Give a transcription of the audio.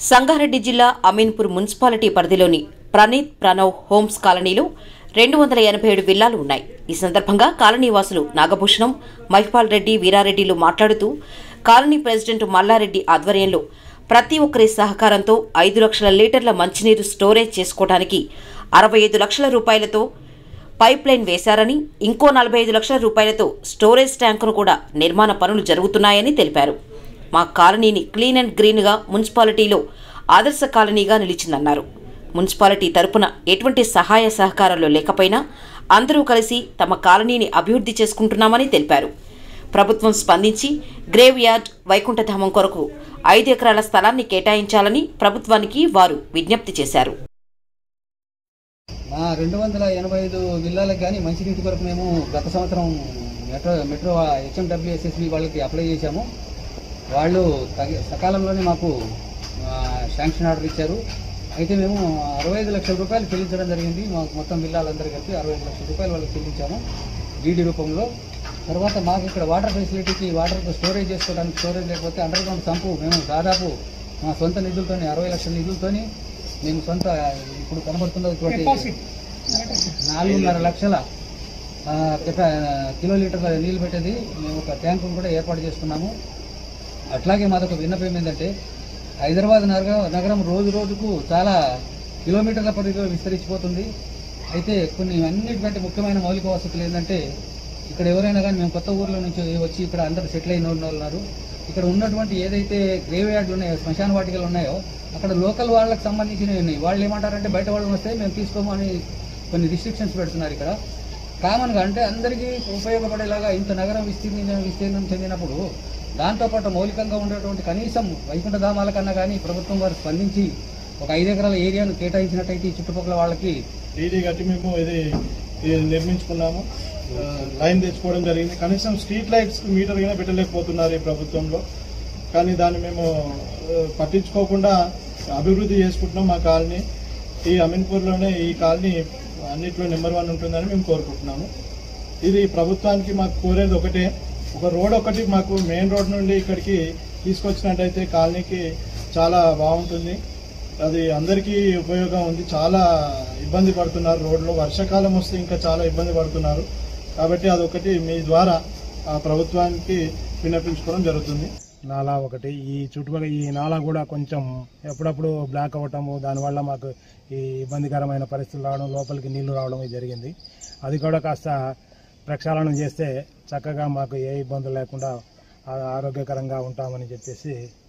సంగారెడ్డి జిల్లా అమీన్పూర్ మున్సిపాలిటీ పరిధిలోని ప్రణీత్ ప్రణవ్ హోమ్స్ కాలనీలో రెండు వందల ఎనభై ఏడు విల్లాలు ఉన్నాయి ఈ సందర్భంగా కాలనీ వాసులు నాగభూషణం మహిపాల్ రెడ్డి వీరారెడ్డిలు మాట్లాడుతూ కాలనీ ప్రెసిడెంట్ మల్లారెడ్డి ఆధ్వర్యంలో ప్రతి ఒక్కరి సహకారంతో ఐదు లక్షల లీటర్ల మంచినీరు స్టోరేజ్ చేసుకోవడానికి అరవై ఐదు లక్షల రూపాయలతో పైప్ లైన్ వేశారని ఇంకో నలభై ఐదు లక్షల రూపాయలతో స్టోరేజ్ ట్యాంకును కూడా నిర్మాణ పనులు జరుగుతున్నాయని తెలిపారు మా కాలనీని క్లీన్ అండ్ గ్రీన్గా మున్సిపాలిటీలో ఆదర్శ కాలనీగా నిలిచిందన్నారు మున్సిపాలిటీ తరపున ఎటువంటి సహాయ సహకారాలు లేకపోయినా అందరూ కలిసి తమ కాలనీని అభివృద్ధి చేసుకుంటున్నామని తెలిపారు ప్రభుత్వం స్పందించి గ్రేవ్ యార్డ్ వైకుంఠధామం కొరకు ఐదు ఎకరాల స్థలాన్ని కేటాయించాలని ప్రభుత్వానికి వారు విజ్ఞప్తి చేశారు మా రెండు వందల ఎనభై ఐదు విల్లాలకు కానీ మంచినీటి కొరకు మేము గత సంవత్సరం మెట్రో మెట్రో హెచ్ఎండబ్ల్యూఎస్ఎస్బి వాళ్ళకి అప్లై చేశాము వాళ్ళు తగి సకాలంలోనే మాకు ఆ, శాంక్షన్ ఆర్డర్ ఇచ్చారు అయితే మేము అరవై ఐదు లక్షల రూపాయలు చెల్లించడం జరిగింది మాకు మొత్తం విల్లాలందరూ కలిపి అరవై ఐదు లక్షల రూపాయలు వాళ్ళకి చెల్లించాము డీడీ రూపంలో తర్వాత మాకు ఇక్కడ వాటర్ ఫెసిలిటీకి వాటర్ స్టోరేజ్ చేసుకోవడానికి స్టోరేజ్ లేకపోతే అండర్ గ్రౌండ్ సంపు మేము దాదాపు మా సొంత నిధులతోని అరవై లక్షల నిధులతోని మేము సొంత ఇప్పుడు కనబడుతున్నటువంటి నాలుగున్నర లక్షల ఆ, కెపా- కిలో లీటర్ల నీళ్ళు పెట్టేది మేము ఒక ట్యాంకును కూడా ఏర్పాటు చేసుకున్నాము అట్లాగే మాదొక విన్నపం ఏంటంటే హైదరాబాద్ నగర నగరం రోజు రోజుకు చాలా కిలోమీటర్ల పరిధిలో విస్తరించిపోతుంది అయితే కొన్ని అన్నిటికంటే ముఖ్యమైన మౌలిక వసతులు ఏంటంటే ఇక్కడ ఎవరైనా కానీ మేము కొత్త ఊర్ల నుంచి వచ్చి ఇక్కడ అందరూ సెటిల్ అయిన వాళ్ళు ఉన్నారు ఇక్కడ ఉన్నటువంటి ఏదైతే గ్రేవ్ యార్డ్లు ఉన్నాయో శ్మశాన వాటికలు ఉన్నాయో అక్కడ లోకల్ వాళ్ళకి సంబంధించినవి ఉన్నాయి వాళ్ళు ఏమంటారంటే బయట వాళ్ళు వస్తే మేము తీసుకోము అని కొన్ని రిస్ట్రిక్షన్స్ పెడుతున్నారు ఇక్కడ కామన్గా అంటే అందరికీ ఉపయోగపడేలాగా ఇంత నగరం విస్తీర్ణ విస్తీర్ణం చెందినప్పుడు దాంతోపాటు మౌలికంగా ఉండేటువంటి కనీసం వైకుంఠ ధామాల కన్నా కానీ ప్రభుత్వం వారు స్పందించి ఒక ఐదు ఎకరాల ఏరియాను కేటాయించినట్టయితే ఈ చుట్టుపక్కల వాళ్ళకి డీడీ కట్టి మేము ఇది ఇది నిర్మించుకున్నాము ఆ, లైన్ తెచ్చుకోవడం జరిగింది కనీసం స్ట్రీట్ లైట్స్ మీటర్ అయినా పెట్టలేకపోతున్నారు ఈ ప్రభుత్వంలో కానీ దాన్ని మేము ఆ, పట్టించుకోకుండా అభివృద్ధి చేసుకుంటున్నాం మా కాలనీ ఈ అమీన్పూర్లోనే ఈ కాలనీ అన్నిట్లో నెంబర్ వన్ ఉంటుందని మేము కోరుకుంటున్నాము ఇది ప్రభుత్వానికి మాకు కోరేది ఒకటే ఒక రోడ్ ఒకటి మాకు మెయిన్ రోడ్ నుండి ఇక్కడికి తీసుకొచ్చినట్టయితే కాలనీకి చాలా బాగుంటుంది అది అందరికీ ఉపయోగం ఉంది చాలా ఇబ్బంది పడుతున్నారు రోడ్లో వర్షాకాలం వస్తే ఇంకా చాలా ఇబ్బంది పడుతున్నారు కాబట్టి అదొకటి మీ ద్వారా ఆ ప్రభుత్వానికి విన్నపించుకోవడం జరుగుతుంది నాలా ఒకటి ఈ చుట్టుపక్కల ఈ నాలా కూడా కొంచెం ఎప్పుడప్పుడు బ్లాక్ అవ్వటము దానివల్ల మాకు ఈ ఇబ్బందికరమైన పరిస్థితులు రావడం లోపలికి నీళ్లు రావడం ఇది జరిగింది అది కూడా కాస్త ప్రక్షాళన చేస్తే చక్కగా మాకు ఏ ఇబ్బందులు లేకుండా ఆ- ఆరోగ్యకరంగా ఉంటామని చెప్పేసి